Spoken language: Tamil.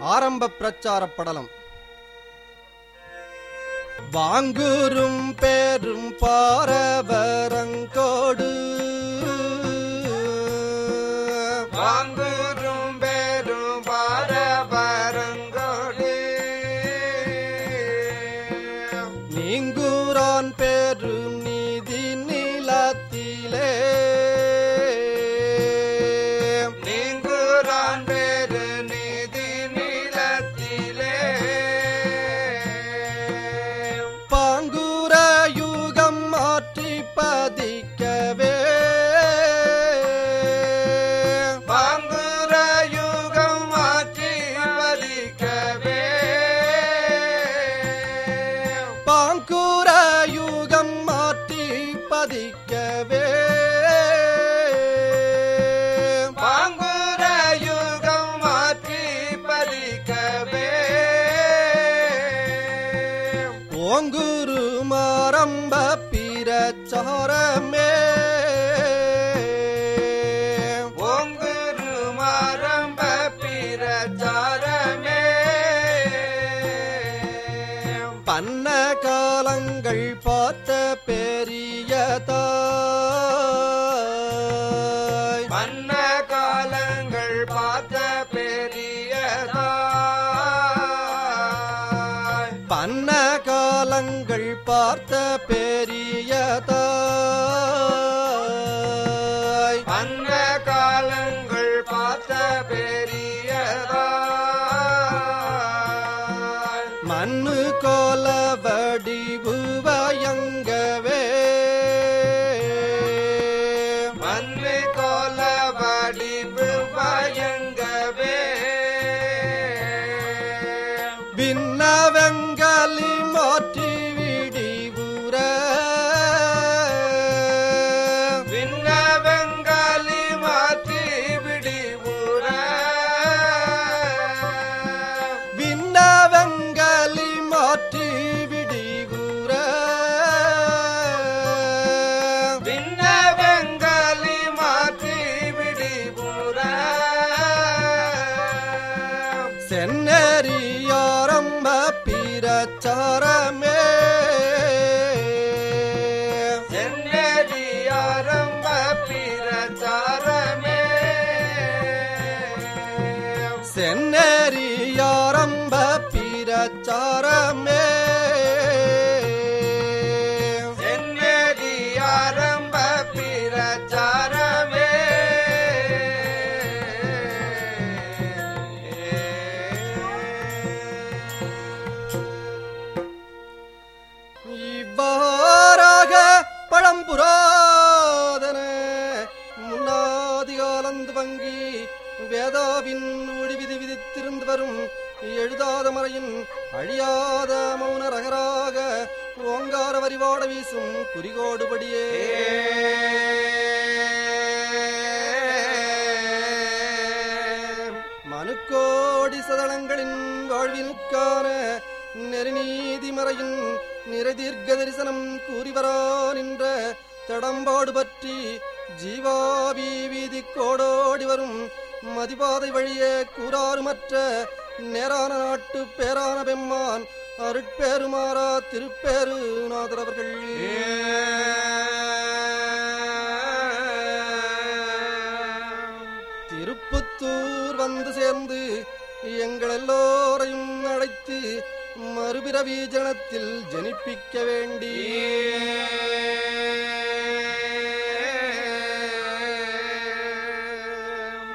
ஆரம்ப பிரச்சார படலம் வாங்குரும் பேரும் பாரவரங்கோடு வாங்குரும் பேரும் பாரபரங்கோடு நீங்குரான் பேரும் நீதி நிலத்திலே நீங்குரான் பேரு நீதி நிலத்திலே பாங்குர யுகம் மாற்றி பதிக்கவே பாங்குர யுகம் மாற்றி பதிக்கவே பாங்குர யுகம் மாற்றி பதிக்கவே பாங்குர யுகம் மாற்றி பதிக்கவே ஓங்குரு மாரம்ப பிரச்சாரமே ஓங்குரு மாரம்ப பிரச்சாரமே பன்ன காலங்கள் பார்த்த பெரிய தாய் மன்ன காலங்கள் பார்த்த பெரியதாய் பன்ன காலங்கள் பார்த்த பெரிய தாய் மன்ன காலங்கள் பார்த்த பெரியதாய் மண்ணு கோல வடிவு வயங்கவே மண்ணு கோல வடிவு பயங்கவே விண்ணவெங்கலி மாற்றி விடிவுற விண்ண வெங்காலி மாற்றி விடிவுற விண்ணவெங்கலி மாற்றி விடிவுற விண்ண வெங்காலி மாற்றி விடிவுற சென்னறியாரம்ப பிரச்சாரமே சென்னடி ஆரம்ப பிரச்சாரமே சென்னறியாரம்ப பிரச்சாரமே சென்னடி ஆரம்ப பிரச்சாரமே இவ்வாறாக பழம்புராதன முன்னாதி காலந்து வங்கி வேதாவின் ஒளி விதி விதித்திருந்து வரும் எழுதாத மறையின் அழியாத மௌன ரகராக ஓங்கார வரிவாட வீசும் குறிகோடுபடியே மனுக்கோடி சதளங்களின் வாழ்வினுக்கான நெருநீதி மறையின் நிறதீர்க்க தரிசனம் கூறிவரா நின்ற தடம்பாடு பற்றி ஜீவாவி வீதி கோடோடி வரும் மதிபாதை வழியே கூறாறுமற்ற நேரான நாட்டு பேரான பெம்மான் அருட்பேருமாறா திருப்பேரு நாதரவர்கள் திருப்புத்தூர் வந்து சேர்ந்து எங்கள் எல்லோரையும் அழைத்து மறுபிறவி ஜனத்தில் ஜனிப்பிக்க வேண்டி